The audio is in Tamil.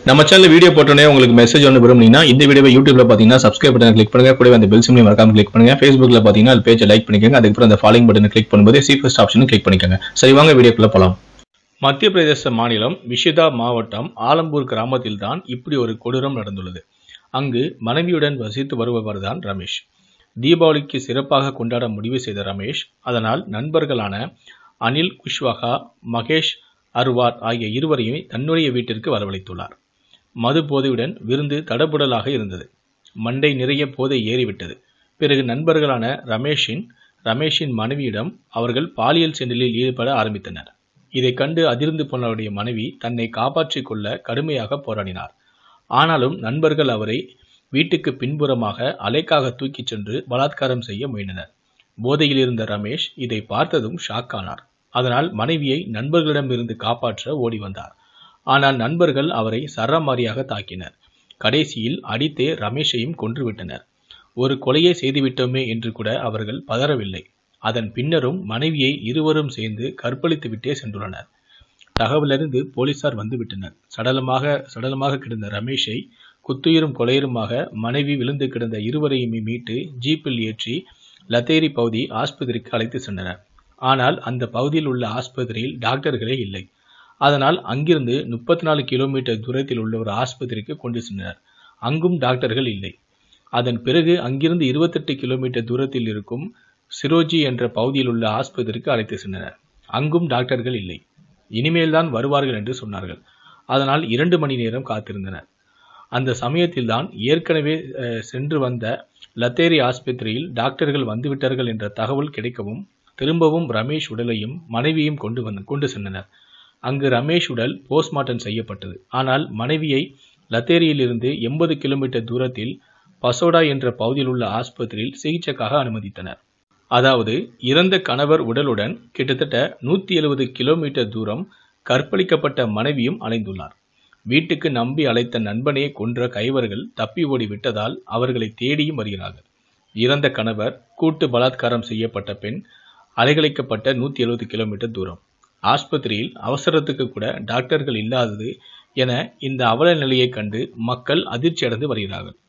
நம்ம சேனல் வீடியோ போட்டோன்னே உங்களுக்கு மெசேஜ் ஒன்று விரும்புனீங்கன்னா இந்த வீடியோவை யூடியூப்ல பார்த்தீங்கன்னா சப்ஸ்கிரைப் பட்டன் கிளிக் பண்ணுங்க கூடவே அந்த பெல் சிம்லையும் மறக்காம கிளிக் பண்ணுங்க ஃபேஸ்புக்ல பார்த்தீங்கன்னா அது பேஜை லைக் பண்ணிக்கோங்க அதுக்கப்புறம் அந்த ஃபாலோயிங் பட்டனை கிளிக் பண்ணும்போது சி ஃபர்ஸ்ட் ஆப்ஷனும் கிளிக் பண்ணிக்கோங்க சரி வாங்க வீடியோக்குள்ள போலாம் மத்திய பிரதேச மாநிலம் விஷிதா மாவட்டம் ஆலம்பூர் கிராமத்தில் தான் இப்படி ஒரு கொடூரம் நடந்துள்ளது அங்கு மனைவியுடன் வசித்து வருபவர் தான் ரமேஷ் தீபாவளிக்கு சிறப்பாக கொண்டாட முடிவு செய்த ரமேஷ் அதனால் நண்பர்களான அனில் குஷ்வாகா மகேஷ் அர்வார் ஆகிய இருவரையும் தன்னுடைய வீட்டிற்கு வரவழைத்துள்ளார் மது போதையுடன் விருந்து தடபுடலாக இருந்தது மண்டை நிறைய போதை ஏறிவிட்டது பிறகு நண்பர்களான ரமேஷின் ரமேஷின் மனைவியிடம் அவர்கள் பாலியல் சென்றலில் ஈடுபட ஆரம்பித்தனர் இதைக் கண்டு அதிர்ந்து போனவருடைய மனைவி தன்னை காப்பாற்றிக் கொள்ள கடுமையாக போராடினார் ஆனாலும் நண்பர்கள் அவரை வீட்டுக்கு பின்புறமாக அலைக்காக தூக்கிச் சென்று பலாத்காரம் செய்ய முயன்றனர் போதையில் இருந்த ரமேஷ் இதை பார்த்ததும் ஷாக் ஆனார் அதனால் மனைவியை நண்பர்களிடமிருந்து காப்பாற்ற ஓடி வந்தார் ஆனால் நண்பர்கள் அவரை சரமாரியாக தாக்கினர் கடைசியில் அடித்தே ரமேஷையும் கொன்றுவிட்டனர் ஒரு கொலையை செய்துவிட்டோமே என்று கூட அவர்கள் பதறவில்லை அதன் பின்னரும் மனைவியை இருவரும் சேர்ந்து கற்பழித்து விட்டே சென்றுள்ளனர் தகவலறிந்து போலீசார் வந்துவிட்டனர் சடலமாக சடலமாக கிடந்த ரமேஷை குத்துயிரும் கொலையுருமாக மனைவி விழுந்து கிடந்த இருவரையுமே மீட்டு ஜீப்பில் ஏற்றி லத்தேரி பகுதி ஆஸ்பத்திரிக்கு அழைத்து சென்றனர் ஆனால் அந்த பகுதியில் உள்ள ஆஸ்பத்திரியில் டாக்டர்களே இல்லை அதனால் அங்கிருந்து முப்பத்தி நாலு கிலோமீட்டர் தூரத்தில் உள்ள ஒரு ஆஸ்பத்திரிக்கு கொண்டு சென்றனர் அங்கும் டாக்டர்கள் இல்லை அதன் பிறகு அங்கிருந்து இருபத்தெட்டு கிலோமீட்டர் தூரத்தில் இருக்கும் சிரோஜி என்ற பகுதியில் உள்ள ஆஸ்பத்திரிக்கு அழைத்து சென்றனர் அங்கும் டாக்டர்கள் இல்லை இனிமேல் தான் வருவார்கள் என்று சொன்னார்கள் அதனால் இரண்டு மணி நேரம் காத்திருந்தனர் அந்த சமயத்தில்தான் ஏற்கனவே அஹ், சென்று வந்த லத்தேரி ஆஸ்பத்திரியில் டாக்டர்கள் வந்துவிட்டார்கள் என்ற தகவல் கிடைக்கவும் திரும்பவும் ரமேஷ் உடலையும் மனைவியும் கொண்டு வந்து கொண்டு சென்றனர் அங்கு ரமேஷ் உடல் போஸ்ட்மார்ட்டம் செய்யப்பட்டது ஆனால் மனைவியை லத்தேரியிலிருந்து எண்பது கிலோமீட்டர் தூரத்தில் பசோடா என்ற பகுதியில் உள்ள ஆஸ்பத்திரியில் சிகிச்சைக்காக அனுமதித்தனர் அதாவது இறந்த கணவர் உடலுடன் கிட்டத்தட்ட நூற்றி எழுபது கிலோமீட்டர் தூரம் கற்பழிக்கப்பட்ட மனைவியும் அலைந்துள்ளார் வீட்டுக்கு நம்பி அழைத்த நண்பனையே கொன்ற கைவர்கள் தப்பி ஓடி விட்டதால் அவர்களை தேடியும் வருகிறார்கள் இறந்த கணவர் கூட்டு பலாத்காரம் செய்யப்பட்ட பெண் அலைகழிக்கப்பட்ட நூற்றி எழுபது கிலோமீட்டர் தூரம் ஆஸ்பத்திரியில் அவசரத்துக்கு கூட டாக்டர்கள் இல்லாதது என இந்த அவல நிலையை கண்டு மக்கள் அதிர்ச்சி அடைந்து வருகிறார்கள்